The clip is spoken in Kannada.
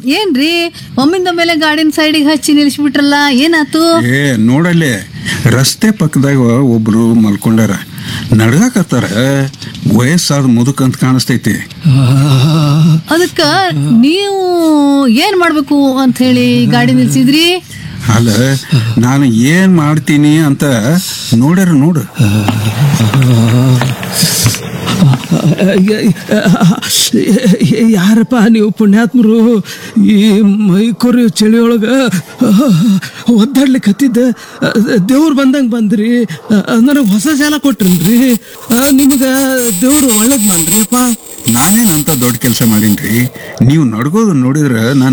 ಏನ್ರಿ ಒಮ್ಮಿಂದ ಮೇಲೆ ಗಾಡಿನ ಸೈಡಿಗೆ ಹಚ್ಚಿ ನಿಲ್ಲಿಸ್ಬಿಟ್ರಲ್ಲ ಏನಾತು ಏ ನೋಡಲ್ಲಿ ರಸ್ತೆ ಪಕ್ಕದಾಗ ಒಬ್ರು ಮಲ್ಕೊಂಡಾರ ನಡ್ಗಾಕತ್ತಾರ ವಯಸ್ಸಾದ ಮುದುಕ್ ಅಂತ ಕಾಣಿಸ್ತೈತಿ ಅದಕ್ಕ ನೀವು ಏನ್ ಮಾಡ್ಬೇಕು ಅಂತ ಹೇಳಿ ಗಾಡಿ ನಿಲ್ಸಿದ್ರಿ ಅಲ್ಲ ನಾನು ಏನ್ ಮಾಡ್ತೀನಿ ಅಂತ ನೋಡ್ಯಾರ ನೋಡು ಯಾರಪ್ಪ ನೀವು ಪುಣ್ಯಾತ್ಮರು ಈ ಮೈಕೊರಿ ಚಳಿಯೊಳಗೆ ಒದ್ದಾಡ್ಲಿಕ್ಕೆ ಹತ್ತಿದ್ದ ದೇವ್ರು ಬಂದಂಗೆ ಬಂದ್ರಿ ನನಗೆ ಹೊಸ ಜಾಲ ಕೊಟ್ರನ್ರಿ ನಿಮ್ಗೆ ದೇವ್ರು ಒಳ್ಳೇದು ಮಾಡ್ರಿಪ್ಪ ನಾನೇನಂತ ದೊಡ್ಡ ಕೆಲಸ ಮಾಡೀನ್ರಿ ನೀವು ನಡ್ಗೋದು ನೋಡಿದ್ರ ನಾನು